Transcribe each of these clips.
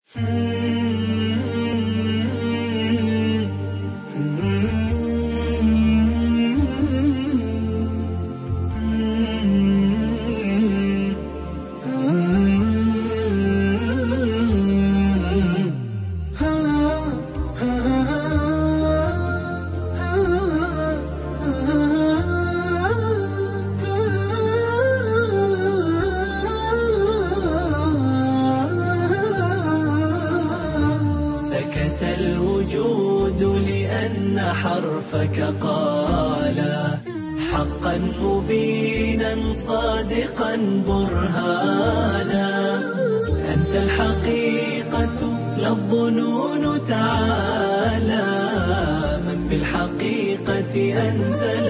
سكت الوجود لأن حرفك قال حقا مبينا صادقا برهانا أنت الحقيقة لا الظنون تعالى من بالحقيقة أنزل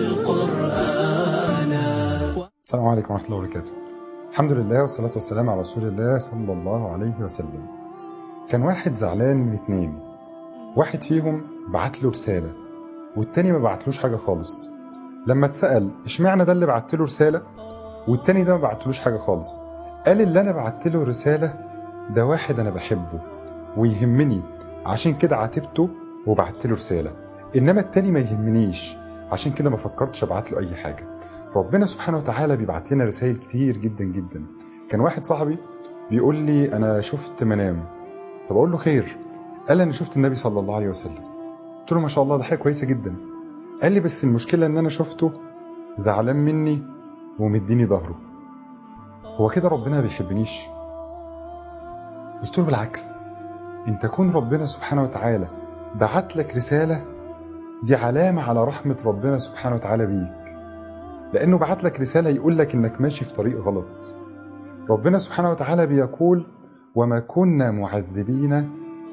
القرآن السلام عليكم ورحمة الله وبركاته الحمد لله والصلاة والسلام على رسول الله صلى الله عليه وسلم كان واحد زعلان من اتنين واحد فيهم بعت له رسالة والتاني ما بعتلوش حاجة خالص لما اتسأل اشمعنى ده اللي بعت له رسالة والتاني ده ما بعتلوش حاجة خالص قال اللي انا بعت له رسالة ده واحد انا بحبه ويهمني عشان كده عاتبته وبعت له رسالة انما التاني ما يهمنيش عشان كده ما فكرتش ابعت له اي حاجة ربنا سبحانه وتعالى بيبعت لنا رسائل كتير جدا جدا كان واحد صاحبي بيقول لي انا شفت منام فبقول له خير قال انا شفت النبي صلى الله عليه وسلم قلت له ما شاء الله ده حاجه كويسه جدا قال لي بس المشكله ان انا شفته زعلان مني ومديني ظهره هو كده ربنا ما بيحبنيش قلت له بالعكس انت كون ربنا سبحانه وتعالى بعت لك رساله دي علامه على رحمه ربنا سبحانه وتعالى بيك لانه بعت لك رساله يقول لك انك ماشي في طريق غلط ربنا سبحانه وتعالى بيقول وما كنا معذبين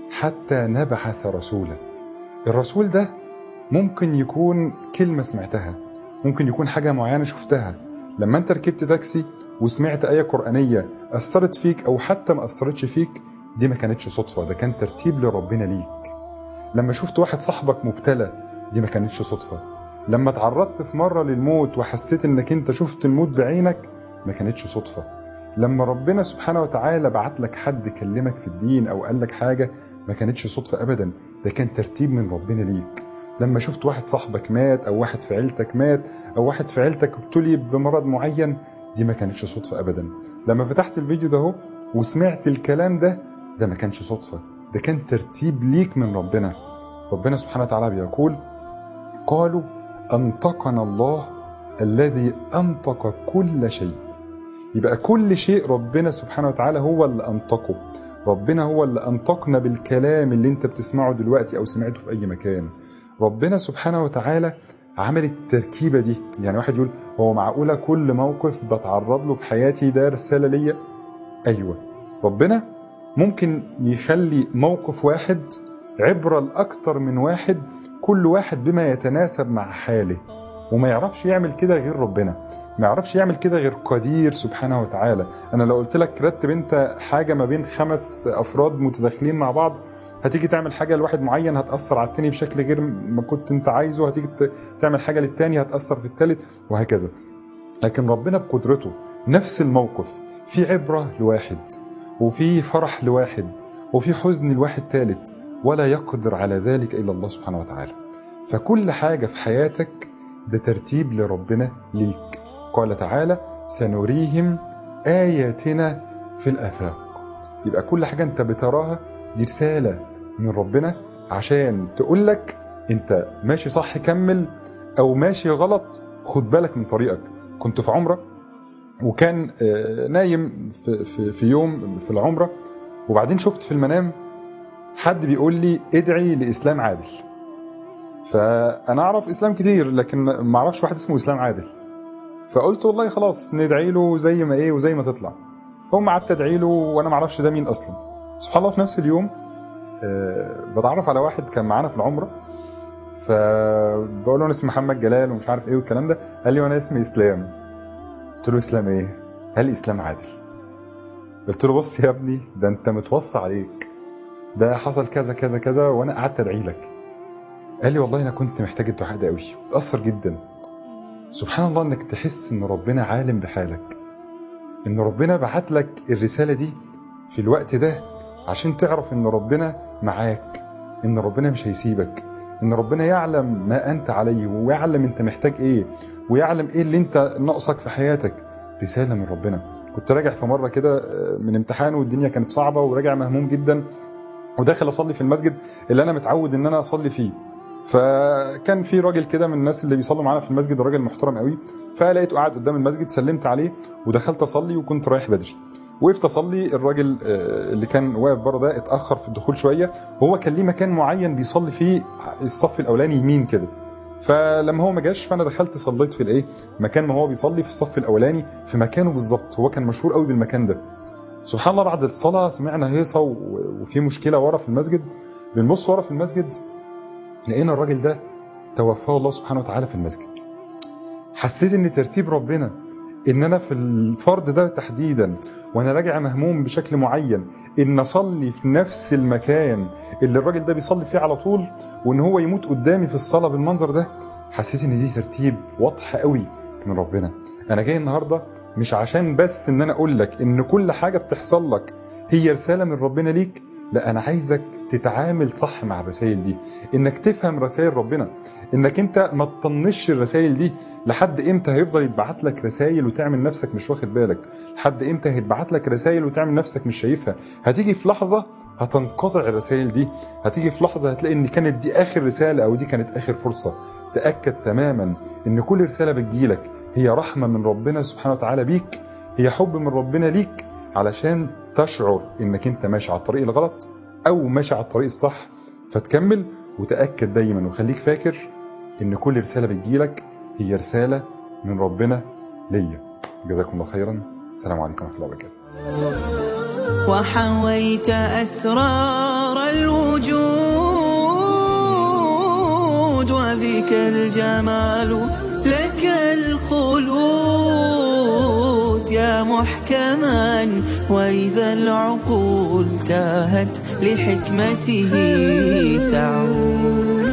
حتى نبعث رسولا الرسول ده ممكن يكون كلمة سمعتها ممكن يكون حاجة معينة شفتها لما انت ركبت تاكسي وسمعت آية قرآنية أثرت فيك أو حتى ما أثرتش فيك دي ما كانتش صدفة ده كان ترتيب لربنا ليك لما شفت واحد صاحبك مبتلى دي ما كانتش صدفة لما تعرضت في مرة للموت وحسيت انك انت شفت الموت بعينك ما كانتش صدفة لما ربنا سبحانه وتعالى بعت لك حد كلمك في الدين او قال لك حاجه ما كانتش صدفه ابدا ده كان ترتيب من ربنا ليك لما شفت واحد صاحبك مات او واحد في عيلتك مات او واحد في عيلتك ابتلي بمرض معين دي ما كانتش صدفه ابدا لما فتحت الفيديو ده اهو وسمعت الكلام ده ده ما كانش صدفه ده كان ترتيب ليك من ربنا ربنا سبحانه وتعالى بيقول قالوا انطقنا الله الذي انطق كل شيء يبقى كل شيء ربنا سبحانه وتعالى هو اللي أنطقه ربنا هو اللي أنطقنا بالكلام اللي انت بتسمعه دلوقتي أو سمعته في أي مكان ربنا سبحانه وتعالى عمل التركيبة دي يعني واحد يقول هو معقولة كل موقف بتعرض له في حياتي ده رسالة ليا أيوة ربنا ممكن يخلي موقف واحد عبرة لأكتر من واحد كل واحد بما يتناسب مع حاله وما يعرفش يعمل كده غير ربنا ما يعرفش يعمل كده غير قدير سبحانه وتعالى انا لو قلت لك رتب انت حاجه ما بين خمس افراد متداخلين مع بعض هتيجي تعمل حاجه لواحد معين هتاثر على التاني بشكل غير ما كنت انت عايزه هتيجي تعمل حاجه للتاني هتاثر في التالت وهكذا لكن ربنا بقدرته نفس الموقف في عبره لواحد وفي فرح لواحد وفي حزن لواحد تالت ولا يقدر على ذلك الا الله سبحانه وتعالى فكل حاجه في حياتك ده ترتيب لربنا ليك قال تعالى سنريهم آياتنا في الآفاق يبقى كل حاجة أنت بتراها دي رسالة من ربنا عشان تقول لك أنت ماشي صح كمل أو ماشي غلط خد بالك من طريقك كنت في عمرة وكان نايم في, في, في يوم في العمرة وبعدين شفت في المنام حد بيقول لي ادعي لإسلام عادل فأنا أعرف إسلام كتير لكن ما أعرفش واحد اسمه إسلام عادل فقلت والله خلاص ندعي له زي ما ايه وزي ما تطلع هم قعدت ادعي له وانا ما اعرفش ده مين اصلا سبحان الله في نفس اليوم أه بتعرف على واحد كان معانا في العمره فبقول له انا اسمي محمد جلال ومش عارف ايه والكلام ده قال لي وانا اسمي اسلام قلت له اسلام ايه قال لي اسلام عادل قلت له بص يا ابني ده انت متوصى عليك ده حصل كذا كذا كذا وانا قعدت ادعي لك قال لي والله انا كنت محتاج الدعاء ده قوي متاثر جدا سبحان الله انك تحس ان ربنا عالم بحالك ان ربنا بعت لك الرساله دي في الوقت ده عشان تعرف ان ربنا معاك ان ربنا مش هيسيبك ان ربنا يعلم ما انت عليه ويعلم انت محتاج ايه ويعلم ايه اللي انت ناقصك في حياتك رساله من ربنا كنت راجع في مره كده آه، من امتحان والدنيا كانت صعبه وراجع مهموم جدا وداخل اصلي في المسجد اللي انا متعود ان انا اصلي فيه فكان في راجل كده من الناس اللي بيصلوا معانا في المسجد راجل محترم قوي فلقيته قاعد قدام المسجد سلمت عليه ودخلت اصلي وكنت رايح بدري وقفت اصلي الراجل آه، اللي كان واقف بره ده اتاخر في الدخول شويه وهو كان ليه مكان معين بيصلي فيه الصف الاولاني يمين كده فلما هو ما جاش فانا دخلت صليت في الايه مكان ما هو بيصلي في الصف الاولاني في مكانه بالظبط هو كان مشهور قوي بالمكان ده سبحان الله بعد الصلاه سمعنا هيصه و- وفي مشكله ورا في المسجد بنبص ورا في المسجد لقينا الراجل ده توفاه الله سبحانه وتعالى في المسجد حسيت ان ترتيب ربنا ان انا في الفرد ده تحديدا وانا راجع مهموم بشكل معين ان اصلي في نفس المكان اللي الراجل ده بيصلي فيه على طول وان هو يموت قدامي في الصلاه بالمنظر ده حسيت ان دي ترتيب واضح قوي من ربنا انا جاي النهارده مش عشان بس ان انا اقول لك ان كل حاجه بتحصل لك هي رساله من ربنا ليك لا انا عايزك تتعامل صح مع الرسائل دي انك تفهم رسائل ربنا انك انت ما تطنش الرسائل دي لحد امتى هيفضل يتبعت لك رسائل وتعمل نفسك مش واخد بالك لحد امتى هيتبعت لك رسائل وتعمل نفسك مش شايفها هتيجي في لحظه هتنقطع الرسائل دي هتيجي في لحظه هتلاقي ان كانت دي اخر رساله او دي كانت اخر فرصه تاكد تماما ان كل رساله بتجيلك هي رحمه من ربنا سبحانه وتعالى بيك هي حب من ربنا ليك علشان تشعر انك انت ماشي على الطريق الغلط او ماشي على الطريق الصح فتكمل وتاكد دايما وخليك فاكر ان كل رساله بتجيلك هي رساله من ربنا ليا جزاكم الله خيرا السلام عليكم ورحمه الله وبركاته وحويت أسرار الوجود وبك الجمال لك الخلود يا محكما وإذا العقول تاهت لحكمته تعود